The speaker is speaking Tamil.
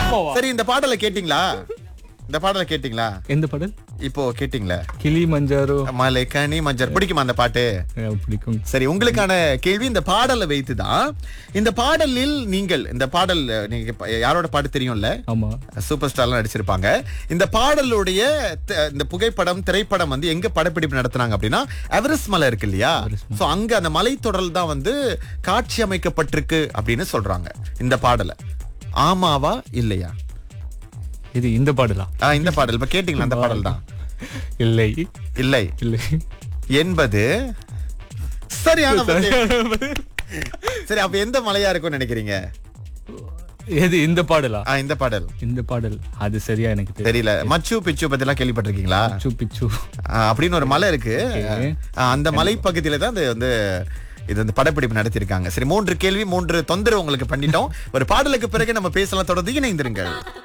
ஆமாவா சரி இந்த பாடலை கேட்டீங்களா இந்த பாடலை கேட்டீங்களா எந்த பாடல் இப்போ கேட்டீங்களா கிளி மஞ்சாரோ மலை கனி மஞ்சள் பிடிக்குமா அந்த பாட்டு அஹ், பிடிக்கும் சரி உங்களுக்கான கேள்வி இந்த பாடலை வைத்துதான் இந்த பாடலில் நீங்கள் இந்த பாடல் அஹ், நீங்க இப்ப யாரோட பாட்டு தெரியும்ல ஆமா சூப்பர் ஸ்டார்லாம் நடிச்சிருப்பாங்க இந்த பாடலுடைய த- இந்த புகைப்படம் திரைப்படம் வந்து எங்க படப்பிடிப்பு நடத்துனாங்க அப்படின்னா எவரெஸ்ட் மலை இருக்கு இல்லையா சோ அங்க அந்த மலைத்தொடர் தான் வந்து காட்சி அமைக்கப்பட்டிருக்கு அப்படின்னு சொல்றாங்க இந்த பாடலை ஆமாவா இல்லையா இது இந்த பாடலா ஆ, இந்த பாடல் இப்ப கேட்டீங்களா அந்த பாடல் தான் இல்லை இல்லை இல்லை என்பது சரியான பதில். சரி அப்ப எந்த மலையா இருக்கும்னு நினைக்கிறீங்க எது இந்த பாடலா ஆ, இந்த பாடல் இந்த பாடல் அது சரியா எனக்கு தெரியும் தெரியல மச்சு பிச்சு பத்தி எல்லாம் கேள்விப்பட்டிருக்கீங்களா பிச்சு பிச்சு ஆ, அப்படின்னு ஒரு மலை இருக்கு Okay. ஆ, அந்த மலை பகுதியில தான் இது வந்து இது வந்து படப்பிடிப்பு நடத்தியிருக்காங்க சரி மூன்று கேள்வி மூன்று தொந்தரவு உங்களுக்கு பண்ணிட்டோம் ஒரு பாடலுக்கு பிறகு நம்ம பேசலாம் தொடர்ந்து இணைந்திருங்கள்